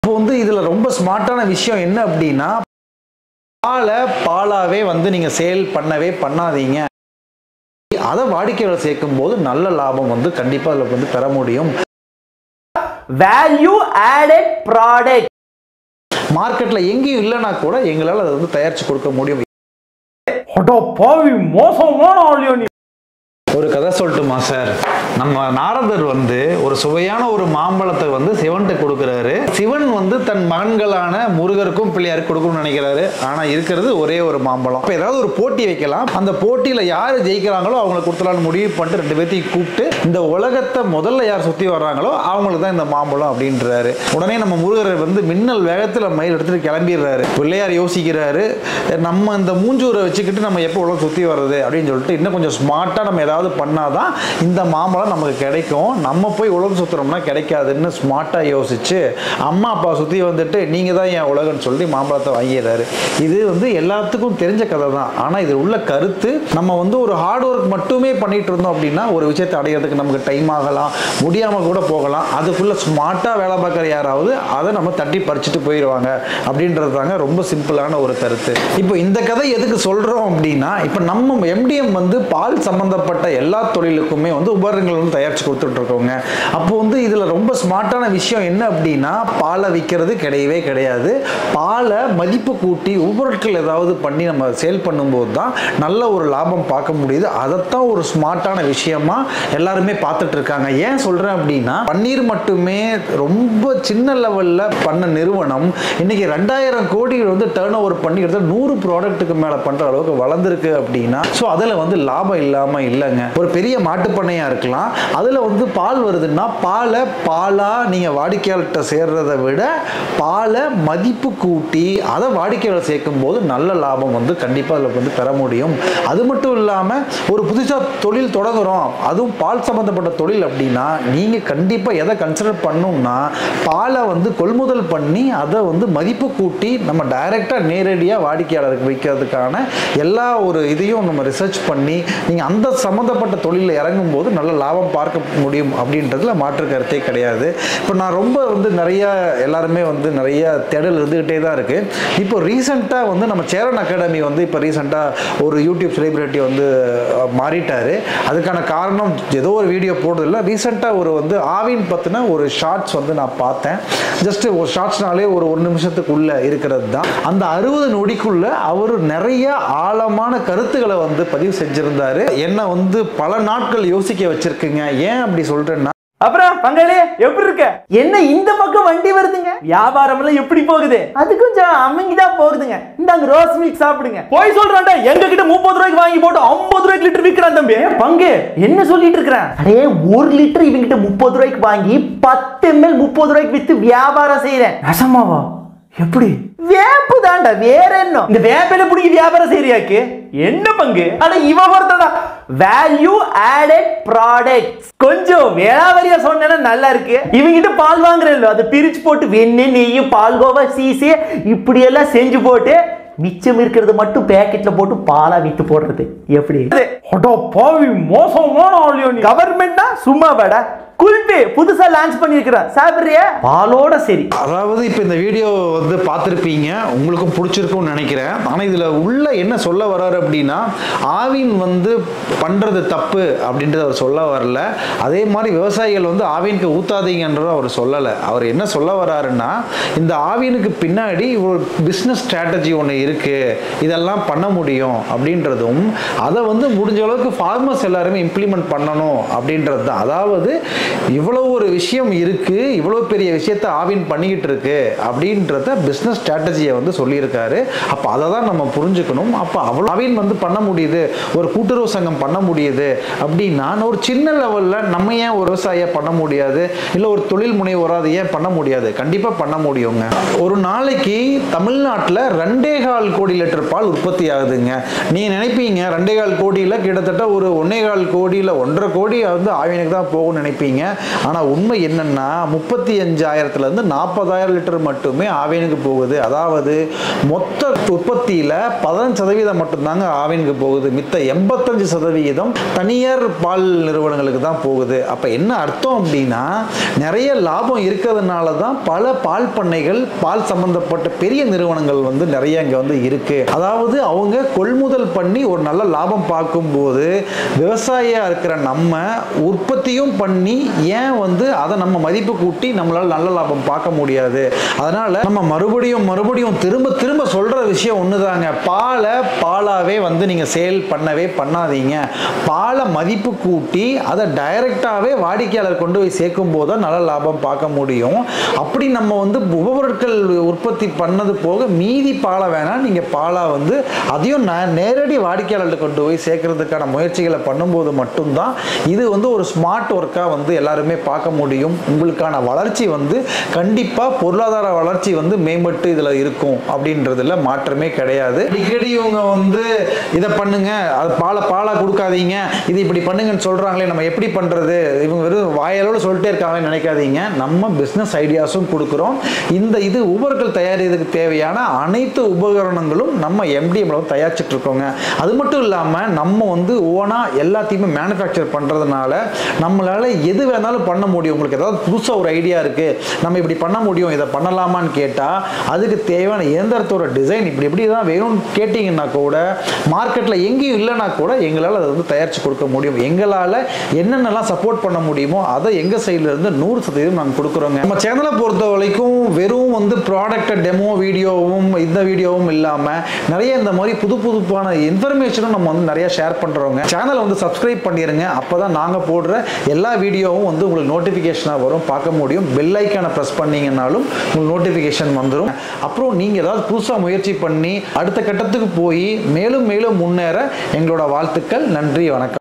இப்போ வந்து இதில் ரொம்ப ஸ்மார்ட்டான விஷயம் என்ன அப்படின்னா பாலை பாலாவே வந்து நீங்கள் சேல் பண்ணவே பண்ணாதீங்க அதை வாடிக்கையாளர் சேர்க்கும் போது நல்ல லாபம் வந்து கண்டிப்பாக அதில் வந்து பெற முடியும் வேல்யூ ஆடட் ப்ராடக்ட் மார்க்கெட்டில் எங்கேயும் இல்லைனா கூட எங்களால் அதை வந்து தயாரித்து கொடுக்க முடியும் அடோ பாவி மோசமான ஆளியோ நீ ஒரு கதை சொல்லட்டுமா சார் நம்ம நாரதர் வந்து ஒரு சுவையான ஒரு மாம்பழத்தை வந்து சிவன்கிட்ட கொடுக்குறாரு சிவன் வந்து தன் மகன்களான முருகருக்கும் பிள்ளையாருக்கு கொடுக்கணும்னு நினைக்கிறாரு ஆனால் இருக்கிறது ஒரே ஒரு மாம்பழம் இப்போ ஏதாவது ஒரு போட்டி வைக்கலாம் அந்த போட்டியில் யார் ஜெயிக்கிறாங்களோ அவங்களை கொடுத்துலான்னு முடிவு பண்ணிட்டு ரெண்டு பேர்த்தையும் கூப்பிட்டு இந்த உலகத்தை முதல்ல யார் சுற்றி வர்றாங்களோ அவங்களுக்கு தான் இந்த மாம்பழம் அப்படின்றாரு உடனே நம்ம முருகர் வந்து மின்னல் வேகத்தில் மயில் எடுத்துட்டு கிளம்பிடுறாரு பிள்ளையார் யோசிக்கிறாரு நம்ம இந்த மூஞ்சூரை வச்சுக்கிட்டு நம்ம எப்போ உலகம் சுற்றி வர்றது அப்படின்னு சொல்லிட்டு இன்னும் கொஞ்சம் ஸ்மார்ட்டாக நம்ம ஏதாவது பண்ணாதான் இந்த மாம்பழம் நமக்கு கிடைக்கும் நம்ம போய் உலகம் சுற்றுறோம்னா கிடைக்காதுன்னு ஸ்மார்ட்டாக யோசிச்சு அம்மா அப்பா சுற்றி வந்துட்டு நீங்கள் தான் என் உலகம்னு சொல்லி மாம்பழத்தை வாங்கிடுறாரு இது வந்து எல்லாத்துக்கும் தெரிஞ்ச கதை தான் ஆனால் இது உள்ள கருத்து நம்ம வந்து ஒரு ஹார்ட் ஒர்க் மட்டுமே பண்ணிட்டு இருந்தோம் அப்படின்னா ஒரு விஷயத்தை அடையிறதுக்கு நமக்கு டைம் ஆகலாம் முடியாமல் கூட போகலாம் அதுக்குள்ளே ஸ்மார்ட்டாக வேலை பார்க்குற யாராவது அதை நம்ம தட்டி பறிச்சுட்டு போயிடுவாங்க அப்படின்றது தாங்க ரொம்ப சிம்பிளான ஒரு கருத்து இப்போ இந்த கதை எதுக்கு சொல்கிறோம் அப்படின்னா இப்போ நம்ம எம்டிஎம் வந்து பால் சம்மந்தப்பட்ட எல்லா தொழிலுக்குமே வந்து உபகரணங்கள் வந்து தயாரித்து கொடுத்துட்டு இருக்கோங்க அப்போ வந்து இதில் ரொம்ப ஸ்மார்ட்டான விஷயம் என்ன அப்படின்னா பாலை விற்கிறது கிடையவே கிடையாது பாலை மதிப்பு கூட்டி உபொருட்கள் ஏதாவது பண்ணி நம்ம சேல் பண்ணும்போது தான் நல்ல ஒரு லாபம் பார்க்க முடியுது அதைத்தான் ஒரு ஸ்மார்ட்டான விஷயமா எல்லாருமே பார்த்துட்டு இருக்காங்க ஏன் சொல்கிறேன் அப்படின்னா பன்னீர் மட்டுமே ரொம்ப சின்ன லெவலில் பண்ண நிறுவனம் இன்னைக்கு ரெண்டாயிரம் கோடி வந்து டேர்ன் ஓவர் பண்ணி கிட்டத்தட்ட நூறு ப்ராடக்ட்டுக்கு மேலே பண்ணுற அளவுக்கு வளர்ந்துருக்கு அப்படின்னா ஸோ அதில் வந்து லாபம் இல்லாமல் இல்லைங்க ஒரு பெரிய மாட்டுப்பண்ணையாக இருக்கலாம் அதில் வந்து பால் வருதுன்னா பாலை பாலாக நீங்கள் வாடிக்கையாளர்கிட்ட சேர்றதை விட பாலை மதிப்பு கூட்டி அதை வாடிக்கையாளர் சேர்க்கும் போது நல்ல லாபம் வந்து கண்டிப்பாக அதில் வந்து பெற முடியும் அது மட்டும் இல்லாமல் ஒரு புதுசாக தொழில் தொடங்குறோம் அதுவும் பால் சம்மந்தப்பட்ட தொழில் அப்படின்னா நீங்கள் கண்டிப்பாக எதை கன்சிடர் பண்ணணும்னா பாலை வந்து கொள்முதல் பண்ணி அதை வந்து மதிப்பு கூட்டி நம்ம டைரெக்டாக நேரடியாக வாடிக்கையாளருக்கு விற்கிறதுக்கான எல்லா ஒரு இதையும் நம்ம ரிசர்ச் பண்ணி நீங்கள் அந்த சம்மந்தப்பட்ட தொழிலில் இறங்கும் போது நல்ல லாபம் பார்க்க முடியும் அப்படின்றதுல மாற்று கருத்தே கிடையாது இப்போ நான் ரொம்ப வந்து நிறைய எல்லாருமே வந்து நிறைய தேடல் இருந்துகிட்டே தான் இருக்குது இப்போ ரீசெண்டாக வந்து நம்ம சேரன் அகாடமி வந்து இப்போ ரீசெண்டாக ஒரு யூடியூப் செலிபிரிட்டி வந்து அஹ், மாறிட்டாரு அதுக்கான காரணம் ஏதோ ஒரு வீடியோ போடுறதில்ல ரீசெண்டாக ஒரு வந்து ஆவின் பற்றின ஒரு ஷார்ட்ஸ் வந்து நான் பார்த்தேன் ஜஸ்ட் ஒரு ஷார்ட்ஸ்னாலே ஒரு ஒரு நிமிஷத்துக்குள்ள இருக்கிறது தான் அந்த அறுபது நொடிக்குள்ள அவர் நிறைய ஆழமான கருத்துக்களை வந்து பதிவு செஞ்சிருந்தாரு என்ன வந்து பல நாட்கள் யோசிக்க வச்சிருக்குங்க ஏன் அப்படி சொல்றேன்னா அப்புறம் பங்காளி எப்படி இருக்க என்ன இந்த பக்கம் வண்டி வருதுங்க வியாபாரம் எல்லாம் எப்படி போகுது அது கொஞ்சம் அமைங்கிதான் போகுதுங்க இந்தாங்க ரோஸ் மில்க் சாப்பிடுங்க போய் சொல்றான்டா எங்க கிட்ட முப்பது ரூபாய்க்கு வாங்கி போட்டு ஐம்பது ரூபாய்க்கு லிட்டர் விற்கிறான் தம்பி பங்கு என்ன சொல்லிட்டு இருக்கிறேன் அடே ஒரு லிட்டர் இவங்க கிட்ட முப்பது ரூபாய்க்கு வாங்கி பத்து எம்எல் முப்பது ரூபாய்க்கு வித்து வியாபாரம் செய்யறேன் நசமாவா எப்படி வேப்பு தாண்டா வேற என்ன இந்த வேப்பில பிடிக்க வியாபாரம் செய்யறியாக்கு என்ன பங்கு அட இவ ஒருத்தடா வேல்யூ ஆடட் ப்ராடக்ட்ஸ் கொஞ்சம் வேளாவரியா சொன்னா நல்லா இருக்கு இவங்கிட்ட பால் வாங்குறல்ல அதை பிரிச்சு போட்டு வெண்ணெய் நெய் பால்கோவா சீசு இப்படி எல்லாம் செஞ்சு போட்டு மிச்சம் இருக்கிறது மட்டும் பேக்கெட்ல போட்டு பாலா வித்து போடுறது எப்படி அடோ பாவி மோசமான ஆளியோ கவர்மெண்ட்னா சும்மா வேட குல்பி புதுசா லான்ச் பண்ணிருக்கிறேன் சாப்பிடுறியா பாலோட சரி அதாவது இப்போ இந்த வீடியோ வந்து பார்த்துருப்பீங்க உங்களுக்கும் பிடிச்சிருக்கும்னு நினைக்கிறேன் ஆனால் இதில் உள்ள என்ன சொல்ல வர்றாரு அப்படின்னா ஆவின் வந்து பண்ணுறது தப்பு அப்படின்றது அவர் சொல்ல வரல அதே மாதிரி விவசாயிகள் வந்து ஆவினுக்கு ஊத்தாதீங்கன்றதை அவர் சொல்லலை அவர் என்ன சொல்ல வர்றாருன்னா இந்த ஆவினுக்கு பின்னாடி ஒரு பிஸ்னஸ் ஸ்ட்ராட்டஜி ஒன்று இருக்குது இதெல்லாம் பண்ண முடியும் அப்படின்றதும் அதை வந்து முடிஞ்ச அளவுக்கு ஃபார்மர்ஸ் எல்லாருமே இம்ப்ளிமெண்ட் பண்ணணும் அப்படின்றது தான் அதாவது இவ்வளோ ஒரு விஷயம் இருக்குது இவ்வளோ பெரிய விஷயத்த ஆவின் பண்ணிக்கிட்டு இருக்கு அப்படின்றத பிஸ்னஸ் ஸ்ட்ராட்டஜியை வந்து சொல்லியிருக்காரு அப்போ அதை தான் நம்ம புரிஞ்சுக்கணும் அப்போ அவ்வளோ ஆவின் வந்து பண்ண முடியுது ஒரு கூட்டுறவு சங்கம் பண்ண முடியுது அப்படின்னா ஒரு சின்ன லெவலில் நம்ம ஏன் ஒரு விவசாயியை பண்ண முடியாது இல்லை ஒரு தொழில் முனைவோராக அதை ஏன் பண்ண முடியாது கண்டிப்பாக பண்ண முடியுங்க ஒரு நாளைக்கு தமிழ்நாட்டில் ரெண்டே கால் கோடி லிட்டர் பால் உற்பத்தி ஆகுதுங்க நீங்கள் நினைப்பீங்க ரெண்டே கால் கோடியில் கிட்டத்தட்ட ஒரு ஒன்னே கால் கோடியில் ஒன்றரை கோடி வந்து ஆவினுக்கு தான் போகும்னு நினைப்பீங்க நினைக்காதீங்க ஆனால் உண்மை என்னன்னா முப்பத்தி அஞ்சாயிரத்துலேருந்து நாற்பதாயிரம் லிட்டர் மட்டுமே ஆவியனுக்கு போகுது அதாவது மொத்த உற்பத்தியில் பதினஞ்சு சதவீதம் மட்டும்தாங்க ஆவியனுக்கு போகுது மித்த எண்பத்தஞ்சு சதவீதம் தனியார் பால் நிறுவனங்களுக்கு தான் போகுது அப்போ என்ன அர்த்தம் அப்படின்னா நிறைய லாபம் இருக்கிறதுனால தான் பல பால் பண்ணைகள் பால் சம்பந்தப்பட்ட பெரிய நிறுவனங்கள் வந்து நிறைய இங்கே வந்து இருக்கு அதாவது அவங்க கொள்முதல் பண்ணி ஒரு நல்ல லாபம் பார்க்கும்போது விவசாயியா இருக்கிற நம்ம உற்பத்தியும் பண்ணி ஏன் வந்து அதை நம்ம மதிப்பு கூட்டி நம்மளால நல்ல லாபம் பார்க்க முடியாது அதனால நம்ம மறுபடியும் மறுபடியும் திரும்ப திரும்ப சொல்ற விஷயம் ஒண்ணுதாங்க பாலை பாலாவே வந்து நீங்க சேல் பண்ணவே பண்ணாதீங்க பாலை மதிப்பு கூட்டி அதை டைரக்டாவே வாடிக்கையாளர் கொண்டு போய் சேர்க்கும் போது தான் நல்ல லாபம் பார்க்க முடியும் அப்படி நம்ம வந்து உபபொருட்கள் உற்பத்தி பண்ணது போக மீதி பாலை வேணா நீங்க பாலா வந்து அதையும் நே- நேரடி வாடிக்கையாளர்கிட்ட கொண்டு போய் சேர்க்கறதுக்கான முயற்சிகளை பண்ணும்போது மட்டும்தான் இது வந்து ஒரு ஸ்மார்ட் ஒர்க்காக வந்து எல்லாருமே பார்க்க முடியும் உங்களுக்கான வளர்ச்சி வந்து கண்டிப்பாக பொருளாதார வளர்ச்சி வந்து மேம்பட்டு இதில் இருக்கும் அப்படின்றதுல மாற்றமே கிடையாது அடிக்கடி இவங்க வந்து இதை பண்ணுங்க அது பாலை பாலா கொடுக்காதீங்க இது இப்படி பண்ணுங்கன்னு சொல்றாங்களே நம்ம எப்படி பண்றது இவங்க வெறும் வாயளவு சொல்லிட்டே இருக்காங்கன்னு நினைக்காதீங்க நம்ம பிஸ்னஸ் ஐடியாஸும் கொடுக்குறோம் இந்த இது உபர்கள் தயாரிக்கிறதுக்கு தேவையான அனைத்து உபகரணங்களும் நம்ம எம்டிஎம்ல வந்து தயாரிச்சுட்டு இருக்கோங்க அது மட்டும் இல்லாமல் நம்ம வந்து ஓனா எல்லாத்தையுமே மேனுஃபேக்சர் பண்ணுறதுனால நம்மளால எது வேணாலும் பண்ண முடியும் உங்களுக்கு ஏதாவது புதுசாக ஒரு ஐடியா இருக்கு நம்ம இப்படி பண்ண முடியும் இதை பண்ணலாமான்னு கேட்டால் அதுக்கு தேவையான இயந்திரத்தோட டிசைன் இப்படி இப்படி தான் வேணும்னு கேட்டிங்கன்னா கூட மார்க்கெட்டில் எங்கேயும் இல்லைன்னா கூட எங்களால் அதை வந்து தயாரித்து கொடுக்க முடியும் எங்களால் என்னென்னலாம் சப்போர்ட் பண்ண முடியுமோ அதை எங்கள் சைடுல இருந்து நூறு சதவீதம் நாங்கள் கொடுக்குறோங்க நம்ம சேனலை பொறுத்த வரைக்கும் வெறும் வந்து ப்ராடக்ட் டெமோ வீடியோவும் இந்த வீடியோவும் இல்லாமல் நிறைய இந்த மாதிரி புது புதுப்பான இன்ஃபர்மேஷனும் நம்ம வந்து நிறைய ஷேர் பண்ணுறோங்க சேனலை வந்து சப்ஸ்கிரைப் பண்ணிடுங்க அப்போ தான் நாங்கள் போடுற எல்லா வீடியோவும் வந்து உங்களுக்கு நோட்டிஃபிகேஷனாக வரும் பார்க்க முடியும் பெல் ஐக்கானை ப்ரெஸ் பண்ணீங்கன்னாலும் உங்களுக்கு நோட்டிஃபிகேஷன் வந்துடும் அப்புறம் நீங்கள் ஏதாவது புதுசாக முயற்சி பண்ணி அடுத்த கட்டத்துக்கு போய் மேலும் மேலும் முன்னேற எங்களோட வாழ்த்துக்கள் நன்றி வணக்கம்